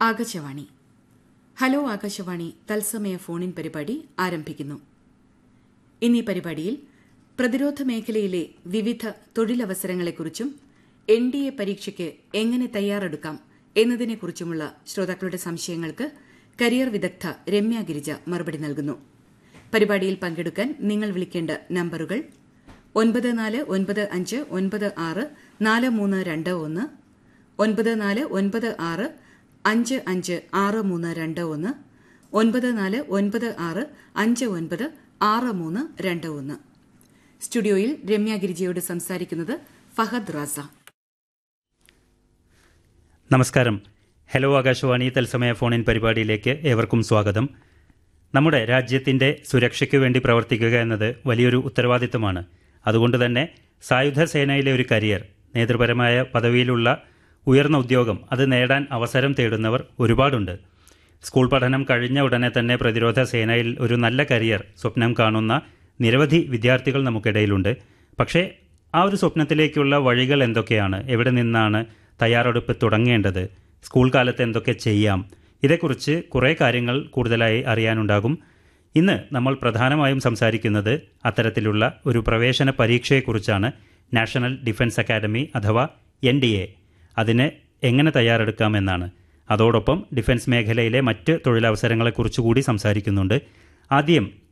Akashvani hello Akashvani തത്സമയ ഫോണിൻ പരിപാടി ആരംഭിക്കുന്നു ഇന്നീ പരിപാടിയിൽ പ്രതിരോധ മേഖലയിലെ വിവിധ തൊഴിലവസരങ്ങളെക്കുറിച്ചും എൻ ഡി എ പരീക്ഷയ്ക്ക് എങ്ങനെ തയ്യാറെടുക്കാം എന്നതിനെക്കുറിച്ചുമുള്ള ശ്രോതാക്കളുടെ സംശയങ്ങൾക്ക് കരിയർ വിദഗ്ധ രമ്യ ഗിരിജ മറുപടി നൽകുന്നു പരിപാടിയിൽ പങ്കെടുക്കാൻ നിങ്ങൾ വിളിക്കേണ്ട നമ്പറുകൾ ഒൻപത് നാല് ഒൻപത് അഞ്ച് ഒൻപത് ആറ് നാല് മൂന്ന് രണ്ട് ഒന്ന് ഒൻപത് നാല് ഒൻപത് ആറ് അഞ്ച് അഞ്ച് ആറ് മൂന്ന് രണ്ട് ഒന്ന് ഒൻപത് നാല് ഒൻപത് ആറ് അഞ്ച് ഒൻപത് ആറ് മൂന്ന് രണ്ട് ഒന്ന് സ്റ്റുഡിയോയിൽ രമ്യ ഗിരിജയോട് സംസാരിക്കുന്നത് ഫഹദ് റാസ നമസ്കാരം ഹലോ ആകാശവാണി തത്സമയ ഫോണിൻ പരിപാടിയിലേക്ക് ഏവർക്കും സ്വാഗതം നമ്മുടെ രാജ്യത്തിൻ്റെ സുരക്ഷയ്ക്ക് വേണ്ടി പ്രവർത്തിക്കുക എന്നത് വലിയൊരു ഉത്തരവാദിത്തമാണ് അതുകൊണ്ട് തന്നെ സായുധ സേനയിലെ ഒരു കരിയർ നേതൃപരമായ പദവിയിലുള്ള ഉയർന്ന ഉദ്യോഗം അത് നേടാൻ അവസരം തേടുന്നവർ ഒരുപാടുണ്ട് സ്കൂൾ പഠനം കഴിഞ്ഞ ഉടനെ തന്നെ പ്രതിരോധ സേനയിൽ ഒരു നല്ല കരിയർ സ്വപ്നം കാണുന്ന നിരവധി വിദ്യാർത്ഥികൾ നമുക്കിടയിലുണ്ട് പക്ഷേ ആ ഒരു സ്വപ്നത്തിലേക്കുള്ള വഴികൾ എന്തൊക്കെയാണ് എവിടെ നിന്നാണ് തയ്യാറെടുപ്പ് തുടങ്ങേണ്ടത് സ്കൂൾ കാലത്ത് എന്തൊക്കെ ചെയ്യാം ഇതേക്കുറിച്ച് കുറേ കാര്യങ്ങൾ കൂടുതലായി അറിയാനുണ്ടാകും ഇന്ന് നമ്മൾ പ്രധാനമായും സംസാരിക്കുന്നത് അത്തരത്തിലുള്ള ഒരു പ്രവേശന പരീക്ഷയെക്കുറിച്ചാണ് നാഷണൽ ഡിഫൻസ് അക്കാദമി അഥവാ എൻ ഡി എ അതിന് എങ്ങനെ തയ്യാറെടുക്കാമെന്നാണ് അതോടൊപ്പം ഡിഫൻസ് മേഖലയിലെ മറ്റ് തൊഴിലവസരങ്ങളെക്കുറിച്ച് കൂടി സംസാരിക്കുന്നുണ്ട് ആദ്യം